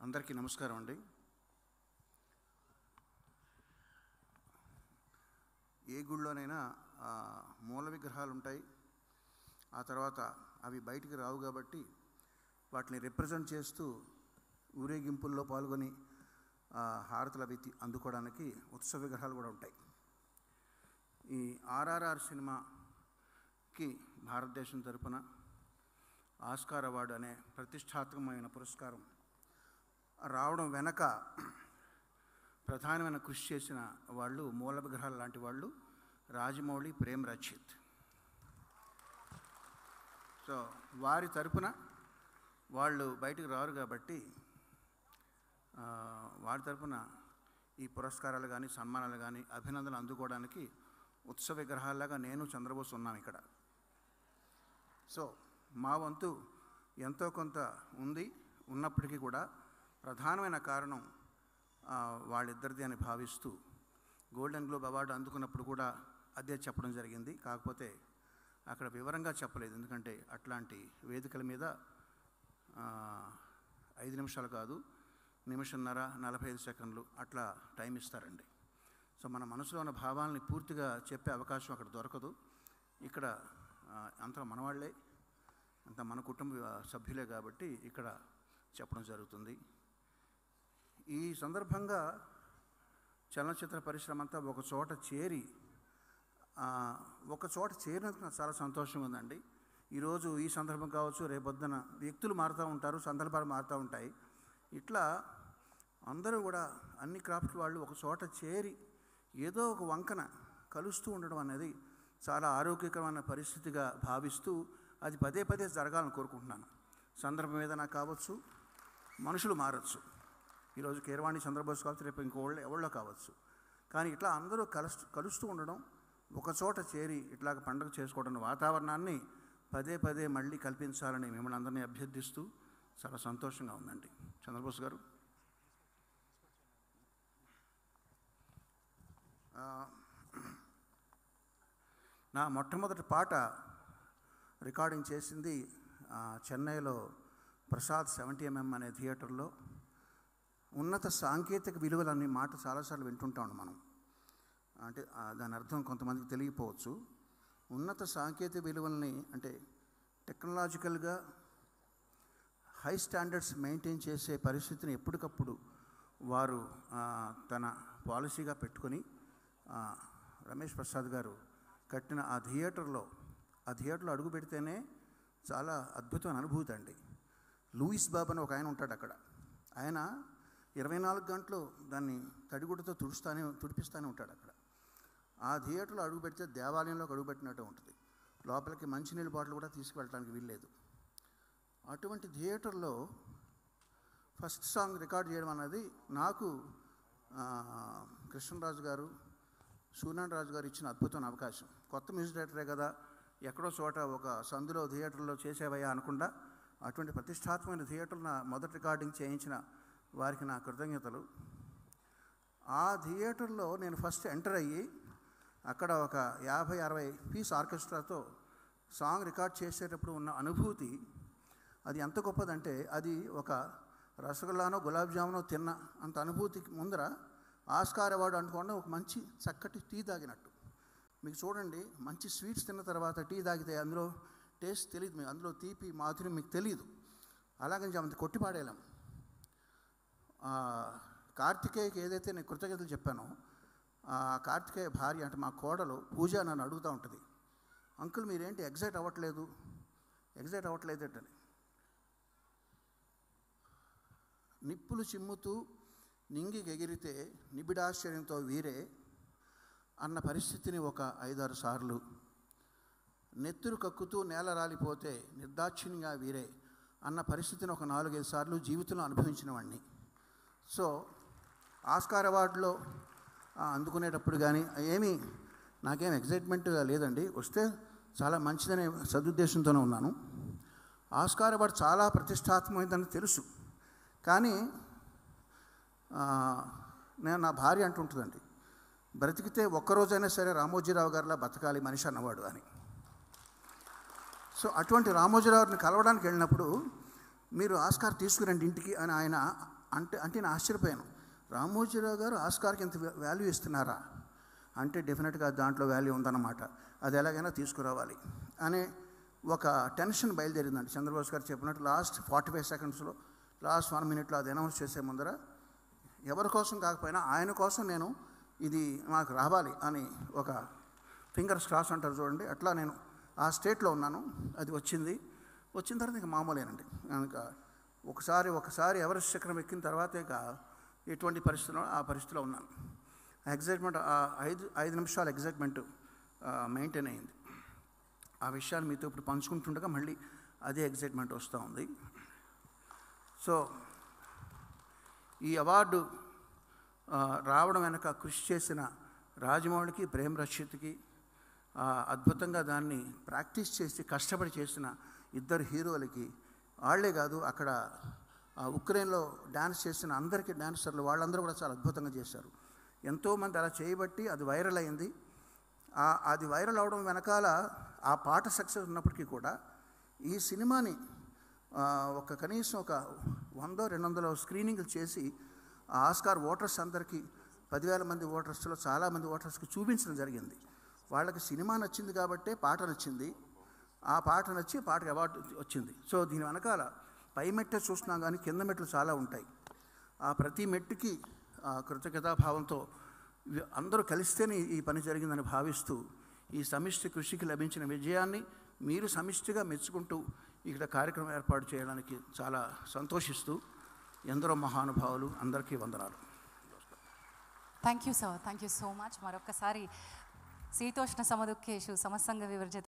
అందరికీ నమస్కారం అండి ఏ గుళ్ళోనైనా ఆ, మూల విగ్రహాలు ఉంటాయి ఆ తర్వాత అవి బయటికి రావు కాబట్టి వాటిని రిప్రజెంట్ చేస్తూ ఊరేగింపుల్లో పాల్గొని ఆ, హారతులు అవి తీ- అందుకోవడానికి ఉత్సవ విగ్రహాలు కూడా ఉంటాయి ఈ ఆర్ఆర్ఆర్ సినిమాకి భారతదేశం తరపున ఆస్కార్ అవార్డు అనే ప్రతిష్టాత్మకమైన పురస్కారం రావడం వెనక ప్రధానమైన కృషి చేసిన వాళ్ళు మూల విగ్రహాలు లాంటి వాళ్ళు రాజమౌళి ప్రేమ్ రక్షిత్ సో వారి తరపున వాళ్ళు బయటికి రారు కాబట్టి ఆ, వారి తరపున ఈ పురస్కారాలు కానీ సన్మానాలు కానీ అభినందనలు అందుకోవడానికి ఉత్సవ విగ్రహాలాగా నేను చంద్రబోస్ ఉన్నాం ఇక్కడ సో మా వంతు ఎంతో కొంత ఉంది ఉన్నప్పటికీ కూడా ప్రధానమైన కారణం ఆ, వాళ్ళిద్దరిది అని భావిస్తూ గోల్డెన్ గ్లోబ్ అవార్డు అందుకున్నప్పుడు కూడా అదే చెప్పడం జరిగింది కాకపోతే అక్కడ వివరంగా చెప్పలేదు ఎందుకంటే అట్లాంటి వేదికల మీద ఆ, ఐదు నిమిషాలు కాదు నిమిషన్నర నలభై ఐదు సెకండ్లు అట్లా టైం ఇస్తారండి సో మన మనసులో ఉన్న భావాలని పూర్తిగా చెప్పే అవకాశం అక్కడ దొరకదు ఇక్కడ ఆ, అంతా మనవాళ్లే అంతా మన కుటుంబ సభ్యులే కాబట్టి ఇక్కడ చెప్పడం జరుగుతుంది ఈ సందర్భంగా చలనచిత్ర పరిశ్రమ అంతా ఒక చోట చేరి ఆ, ఒక చోట చేరినందుకు నాకు చాలా సంతోషంగా ఉందండి ఈరోజు ఈ సందర్భం కావచ్చు రేపొద్దున వ్యక్తులు మారుతూ ఉంటారు సందర్భాలు మారుతూ ఉంటాయి ఇట్లా అందరూ కూడా అన్ని క్రాఫ్ట్ వాళ్ళు ఒక చోట చేరి ఏదో ఒక వంకన కలుస్తూ ఉండడం అనేది చాలా ఆరోగ్యకరమైన పరిస్థితిగా భావిస్తూ అది పదే పదే జరగాలని కోరుకుంటున్నాను సందర్భం ఏదైనా కావచ్చు మనుషులు మారచ్చు ఈరోజు కీరవాణి చంద్రబోస్ కావచ్చు రేపు ఇంకోళ్ళు ఎవళ్ళో కావచ్చు కానీ ఇట్లా అందరూ కలుస్తూ కలుస్తూ ఉండడం ఒక చోట చేరి ఇట్లాగ పండుగ చేసుకోవడం వాతావరణాన్ని పదే పదే మళ్ళీ కల్పించాలని మిమ్మల్ని అందరినీ అభ్యర్థిస్తూ చాలా సంతోషంగా ఉందండి చంద్రబోస్ గారు ఆ, నా మొట్టమొదటి పాట రికార్డింగ్ చేసింది ఆ, చెన్నైలో ప్రసాద్ సెవెంటీ ఎంఎం అనే థియేటర్లో ఉన్నత సాంకేతిక విలువలు అనే మాట చాలాసార్లు వింటుంటాం మనం అంటే ఆ, దాని అర్థం కొంతమందికి తెలియకపోవచ్చు ఉన్నత సాంకేతిక విలువల్ని అంటే టెక్నాలజికల్గా హై స్టాండర్డ్స్ మెయింటైన్ చేసే పరిస్థితిని ఎప్పటికప్పుడు వారు ఆ, తన పాలసీగా పెట్టుకొని ఆ, రమేష్ ప్రసాద్ గారు కట్టిన ఆ థియేటర్లో ఆ థియేటర్లో అడుగు పెడితేనే చాలా అద్భుతమైన అనుభూతి అండి లూయిస్ బాబు అని ఒక ఆయన ఉంటాడు అక్కడ ఆయన ఇరవై నాలుగు గంటలు దాన్ని తడిగుడ్డతో తుడుస్తానే తుడిపిస్తానే ఉంటాడు అక్కడ ఆ థియేటర్లో అడుగు పెడితే దేవాలయంలోకి అడుగు పెట్టినట్టు ఉంటుంది లోపలికి మంచినీళ్ళ బాటిల్ కూడా తీసుకువెళ్ళడానికి వీల్లేదు అటువంటి థియేటర్లో ఫస్ట్ సాంగ్ రికార్డ్ చేయడం అన్నది నాకు ఆ, కృష్ణరాజు గారు సూర్యనారాయణ రాజు గారు ఇచ్చిన అద్భుతమైన అవకాశం కొత్త మ్యూజిక్ డైరెక్టరే కదా ఎక్కడో చోట ఒక సందులో థియేటర్లో చేసేవయ్యా అనకుండా అటువంటి ప్రతిష్టాత్మకమైన థియేటర్ నా మొదటి రికార్డింగ్ చేయించిన వారికి నా కృతజ్ఞతలు ఆ థియేటర్లో నేను ఫస్ట్ ఎంటర్ అయ్యి అక్కడ ఒక యాభై అరవై పీస్ ఆర్కెస్ట్రాతో సాంగ్ రికార్డ్ చేసేటప్పుడు ఉన్న అనుభూతి అది ఎంత గొప్పదంటే అది ఒక రసగుల్లానో గులాబ్ జామునో తిన్న అంత అనుభూతికి ముందర ఆస్కార్ అవార్డు అనుకోండి ఒక మంచి చక్కటి టీ తాగినట్టు మీకు చూడండి మంచి స్వీట్స్ తిన్న తర్వాత టీ తాగితే అందులో టేస్ట్ తెలియదు మీకు అందులో తీపి మాధుర్యం మీకు తెలియదు అలాగని అంత కొట్టిపాడేలాం ఆ, కార్తికేయకి ఏదైతే నేను కృతజ్ఞతలు చెప్పానో ఆ కార్తికేయ భార్య అంటే మా కోడలు పూజ నన్ను అడుగుతూ ఉంటుంది అంకుల్ మీరేంటి ఎగ్జైట్ అవ్వట్లేదు ఎగ్జైట్ అవ్వట్లేదు ఏంటని నిప్పులు చిమ్ముతూ నింగికి ఎగిరితే నిబిడాశ్చర్యంతో వీరే అన్న పరిస్థితిని ఒక ఐదారు సార్లు నెత్తురు కక్కుతూ నేల రాలిపోతే నిర్దాక్షిణ్యంగా వీరే అన్న పరిస్థితిని ఒక నాలుగైదు సార్లు జీవితంలో అనుభవించిన వాడిని సో ఆస్కార్ అవార్డులో ఆ, అందుకునేటప్పుడు కానీ ఏమీ నాకేం ఎగ్జైట్మెంట్ లేదండి వస్తే చాలా మంచిదనే సదుద్దేశంతోనే ఉన్నాను ఆస్కార్ అవార్డు చాలా ప్రతిష్టాత్మకమైందని తెలుసు కానీ ఆ, నేను నా భార్య అంటుంటుందండి బ్రతికితే ఒక్కరోజైనా సరే రామోజీరావు గారిలా బతకాలి మనిషి అన్నవాడు అని సో అటువంటి రామోజీరావుని కలవడానికి వెళ్ళినప్పుడు మీరు ఆస్కార్ తీసుకురండి ఇంటికి అని ఆయన అంటే అంటే నేను ఆశ్చర్యపోయాను రామోజీరావు గారు ఆస్కార్కి ఇంత వాల్యూ ఇస్తున్నారా అంటే డెఫినెట్గా దాంట్లో వాల్యూ ఉందన్నమాట అది ఎలాగైనా తీసుకురావాలి అనే ఒక టెన్షన్ బయలుదేరిందండి చంద్రబాబు గారు చెప్పినట్టు లాస్ట్ ఫార్టీ ఫైవ్ సెకండ్స్లో లాస్ట్ వన్ మినిట్లో అది అనౌన్స్ చేసే ముందర ఎవరి కోసం కాకపోయినా ఆయన కోసం నేను ఇది నాకు రావాలి అని ఒక ఫింగర్స్ క్రాస్ అంటారు చూడండి అట్లా నేను ఆ స్టేట్లో ఉన్నాను అది వచ్చింది వచ్చిన తర్వాత ఇక మామూలేనండి ఇంకా ఒకసారి ఒకసారి ఎవరెస్ట్ శిఖరం ఎక్కిన తర్వాత ఇక ఎటువంటి పరిస్థితిలో ఆ పరిస్థితిలో ఉన్నాను ఎగ్జైట్మెంట్ ఆ ఐదు ఐదు నిమిషాల ఎగ్జైట్మెంట్ మెయింటైన్ అయింది ఆ విషయాన్ని మీతో ఇప్పుడు పంచుకుంటుండగా మళ్ళీ అదే ఎగ్జైట్మెంట్ వస్తూ ఉంది సో ఈ అవార్డు ఆ, రావడం వెనక కృషి చేసిన రాజమౌళికి ప్రేమ్ రక్షిత్కి ఆ, అద్భుతంగా దాన్ని ప్రాక్టీస్ చేసి కష్టపడి చేసిన ఇద్దరు హీరోలకి వాళ్ళే కాదు అక్కడ ఆ, ఉక్రెయిన్లో డ్యాన్స్ చేసిన అందరికీ డాన్సర్లు వాళ్ళందరూ కూడా చాలా అద్భుతంగా చేశారు ఎంతోమంది అలా చేయబట్టి అది వైరల్ అయింది ఆ- అది వైరల్ అవడం వెనకాల ఆ పాట సక్సెస్ ఉన్నప్పటికీ కూడా ఈ సినిమాని ఆ, ఒక కనీసం ఒక వందో రెండు వందల స్క్రీనింగ్లు చేసి ఆ ఆస్కార్ ఓటర్స్ అందరికీ పదివేల మంది ఓటర్స్లో చాలామంది ఓటర్స్కి చూపించడం జరిగింది వాళ్ళకి సినిమా నచ్చింది కాబట్టే పాట నచ్చింది ఆ పాట నచ్చి పాటకి అవార్డు వచ్చింది సో దీని వెనకాల పై మెట్టే చూస్తున్నాం కానీ కింద మెట్లు చాలా ఉంటాయి ఆ ప్రతి మెట్టుకి ఆ కృతజ్ఞతాభావంతో వి- అందరూ కలిస్తేనే ఈ పని జరిగిందని భావిస్తూ ఈ సమిష్టి కృషికి లభించిన విజయాన్ని మీరు సమిష్టిగా మెచ్చుకుంటూ ఇక్కడ కార్యక్రమం ఏర్పాటు చేయడానికి చాలా సంతోషిస్తూ ఎందరో మహానుభావులు అందరికీ వందనాలు thank you sir thank you so much మరొక్కసారి శీతోష్ణ సమదుఖేషు సమస్తంగ వివర్జిత